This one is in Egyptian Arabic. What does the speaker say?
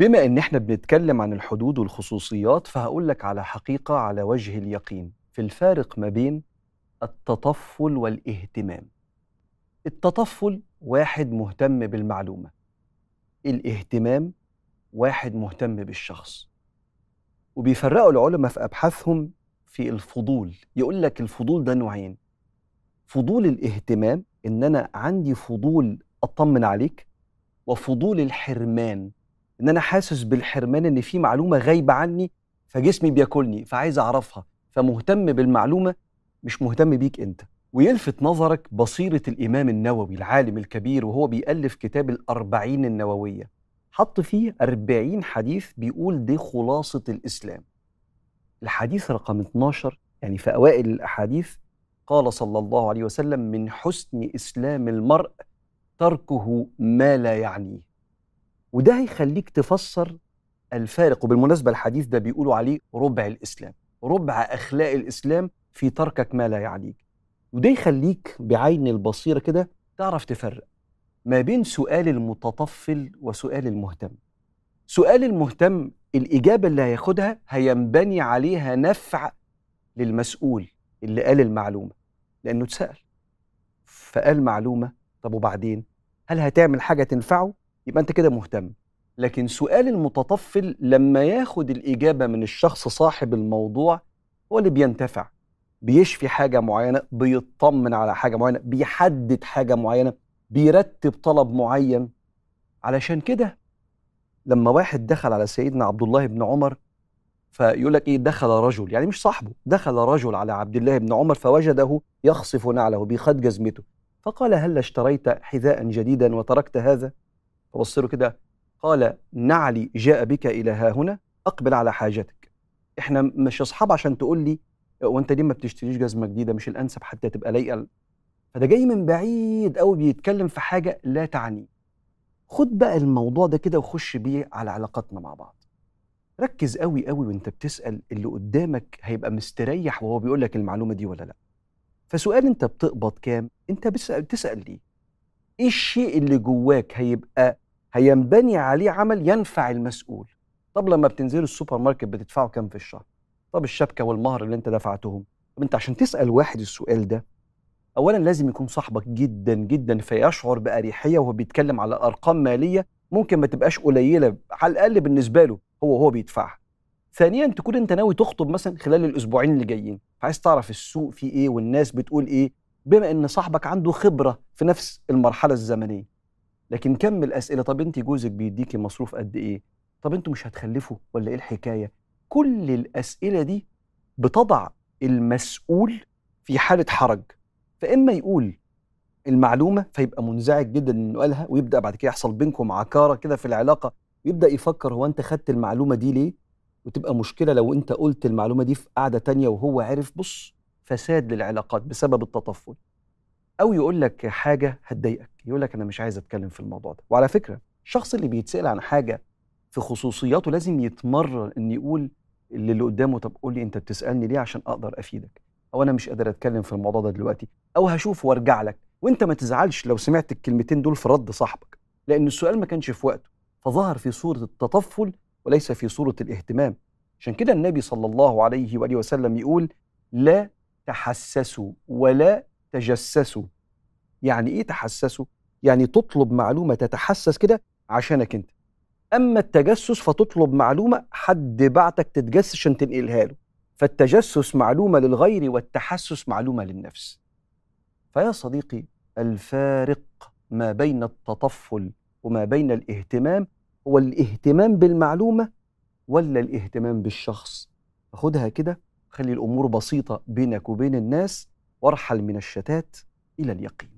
بما ان احنا بنتكلم عن الحدود والخصوصيات فهقول لك على حقيقه على وجه اليقين في الفارق ما بين التطفل والاهتمام التطفل واحد مهتم بالمعلومه الاهتمام واحد مهتم بالشخص وبيفرقوا العلماء في ابحاثهم في الفضول يقول لك الفضول ده نوعين فضول الاهتمام ان انا عندي فضول اطمن عليك وفضول الحرمان ان انا حاسس بالحرمان ان في معلومه غايبه عني فجسمي بياكلني فعايز اعرفها فمهتم بالمعلومه مش مهتم بيك انت ويلفت نظرك بصيره الامام النووي العالم الكبير وهو بيالف كتاب الاربعين النوويه حط فيه أربعين حديث بيقول دي خلاصه الاسلام الحديث رقم 12 يعني في اوائل الاحاديث قال صلى الله عليه وسلم من حسن اسلام المرء تركه ما لا يعنيه وده هيخليك تفسر الفارق وبالمناسبة الحديث ده بيقولوا عليه ربع الإسلام ربع أخلاق الإسلام في تركك ما لا يعنيك وده يخليك بعين البصيرة كده تعرف تفرق ما بين سؤال المتطفل وسؤال المهتم سؤال المهتم الإجابة اللي هياخدها هينبني عليها نفع للمسؤول اللي قال المعلومة لأنه اتسأل فقال معلومة طب وبعدين هل هتعمل حاجة تنفعه يبقى أنت كده مهتم لكن سؤال المتطفل لما ياخد الإجابة من الشخص صاحب الموضوع هو اللي بينتفع بيشفي حاجة معينة بيطمن على حاجة معينة بيحدد حاجة معينة بيرتب طلب معين علشان كده لما واحد دخل على سيدنا عبد الله بن عمر فيقول لك ايه دخل رجل يعني مش صاحبه دخل رجل على عبد الله بن عمر فوجده يخصف نعله بخد جزمته فقال هل اشتريت حذاء جديدا وتركت هذا فبص له كده قال نعلي جاء بك الى ها هنا اقبل على حاجتك احنا مش اصحاب عشان تقول لي وانت ليه ما بتشتريش جزمه جديده مش الانسب حتى تبقى لايقه فده جاي من بعيد قوي بيتكلم في حاجه لا تعنيه خد بقى الموضوع ده كده وخش بيه على علاقاتنا مع بعض ركز قوي قوي وانت بتسال اللي قدامك هيبقى مستريح وهو بيقول لك المعلومه دي ولا لا فسؤال انت بتقبض كام انت بتسال بتسال ليه ايه الشيء اللي جواك هيبقى هينبني عليه عمل ينفع المسؤول طب لما بتنزلوا السوبر ماركت بتدفعوا كام في الشهر طب الشبكه والمهر اللي انت دفعتهم طب انت عشان تسال واحد السؤال ده اولا لازم يكون صاحبك جدا جدا فيشعر باريحيه وهو بيتكلم على ارقام ماليه ممكن ما تبقاش قليله على الاقل بالنسبه له هو هو بيدفعها ثانيا تكون انت ناوي تخطب مثلا خلال الاسبوعين اللي جايين فعايز تعرف السوق فيه ايه والناس بتقول ايه بما ان صاحبك عنده خبره في نفس المرحله الزمنيه لكن كم الاسئله طب انت جوزك بيديكي مصروف قد ايه طب انتوا مش هتخلفوا ولا ايه الحكايه كل الاسئله دي بتضع المسؤول في حاله حرج فاما يقول المعلومه فيبقى منزعج جدا انه قالها ويبدا بعد كده يحصل بينكم عكاره كده في العلاقه ويبدا يفكر هو انت خدت المعلومه دي ليه وتبقى مشكله لو انت قلت المعلومه دي في قعده تانية وهو عرف بص فساد للعلاقات بسبب التطفل او يقول لك حاجه هتضايقك يقول لك انا مش عايز اتكلم في الموضوع ده وعلى فكره الشخص اللي بيتسال عن حاجه في خصوصياته لازم يتمرن ان يقول اللي, اللي قدامه طب قول لي انت بتسالني ليه عشان اقدر افيدك او انا مش قادر اتكلم في الموضوع ده دلوقتي او هشوف وارجع لك وانت ما تزعلش لو سمعت الكلمتين دول في رد صاحبك لان السؤال ما كانش في وقته فظهر في صوره التطفل وليس في صوره الاهتمام عشان كده النبي صلى الله عليه واله وسلم يقول لا تحسسوا ولا تجسسوا يعني ايه تحسسوا يعني تطلب معلومه تتحسس كده عشانك انت اما التجسس فتطلب معلومه حد بعتك تتجسس عشان تنقلها له فالتجسس معلومه للغير والتحسس معلومه للنفس فيا صديقي الفارق ما بين التطفل وما بين الاهتمام هو الاهتمام بالمعلومه ولا الاهتمام بالشخص خدها كده خلي الامور بسيطه بينك وبين الناس وارحل من الشتات الى اليقين